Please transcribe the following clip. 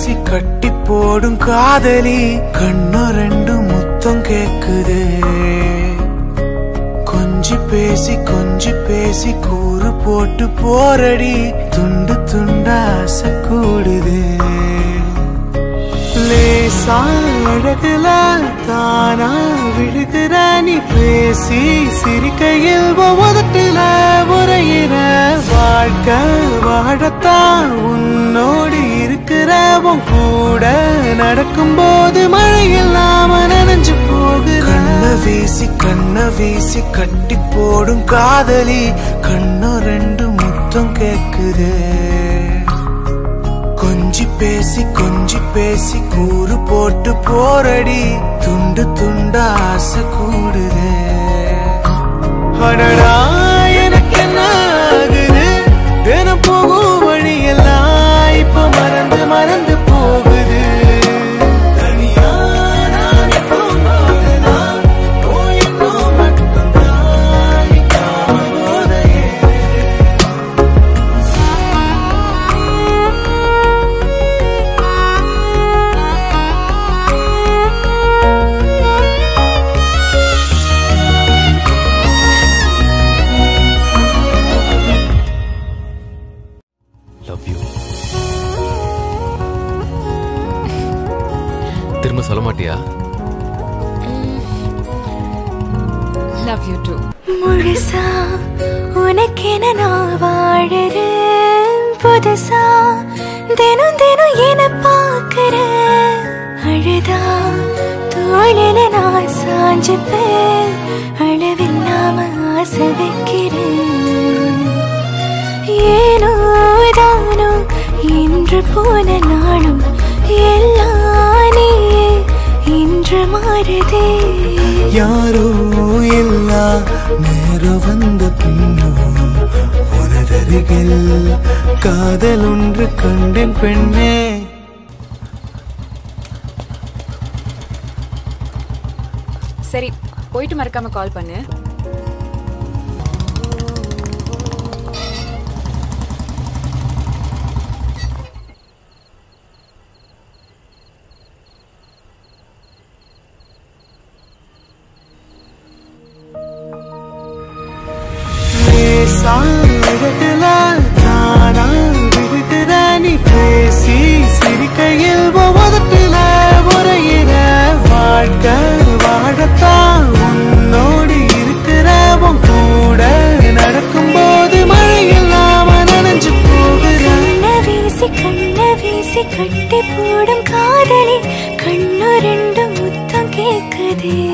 வீசி கட்டி போடும் காதலி கண்ணு ரெண்டு முத்தம் கேக்குது கொஞ்சி பேசி கொஞ்சி பேசி கூறு போட்டு போரடி துண்டு துண்டா ஆசை கூடுது லேசா அழகுல தானா விழுகிற நீ பேசி சிரிக்கையில் ஒவ்வொருத்தில உரையிற வாழ்க்கை வாழத்தான் உன்னோடு இருக்கிற உன் கூட நடக்கும்போது மழை இல்லாம நனைஞ்சு போகுற கண்ண வீசி கண்ண வீசி கட்டி போடும் காதலி கண்ணு ரெண்டு முத்தம் கேக்குது கொஞ்சி பேசி கொஞ்சி பேசி கூறு போட்டு போரடி துண்டு துண்டா ஆசை கூடுது அடடா எனக்கு என்ன ஆகுது தினம் போகும் வழியெல்லாம் இப்ப மறந்து மறந்து போகுது தனியா நான் போகும்போதெல்லாம் ஓ இன்னும் மட்டும்தான் நிக்காம போதையே லவ் யூ திரும்ப சொல்ல மாட்டியா லவ் யூ டூ முழுசா உனக்கென நான் வாழறேன் புதுசா தினம் தினம் என பார்க்கிறேன் அழுதா தோழில நான் சாஞ்சுப்பேன் அளவில்லாம ஆசை வைக்கிறேன் ஏனோ தானோ இன்று போன நாளும் எல்லாம் நீயே இன்று மாறுதே யாரோ எல்லா நேரம் வந்த பின்னோ உனதருகில் காதல் ஒன்று கண்டேன் பெண்ணே சரி போயிட்டு மறக்காம கால் பண்ணு லேசா அழகுல நானா விழுகிற நீ பேசி சிரிக்கையில் ஒவ்வொருத்தில உரையிற வாழ்க்கை வாழத்தான் உன்னோடு இருக்கிற உன் கூட நடக்கும்போது மழை இல்லாம நனைஞ்சு போகிற கண்ண வீசி கண்ண வீசி கட்டி போடும் காதலி கண்ணு ரெண்டு முத்தம் கேக்குதே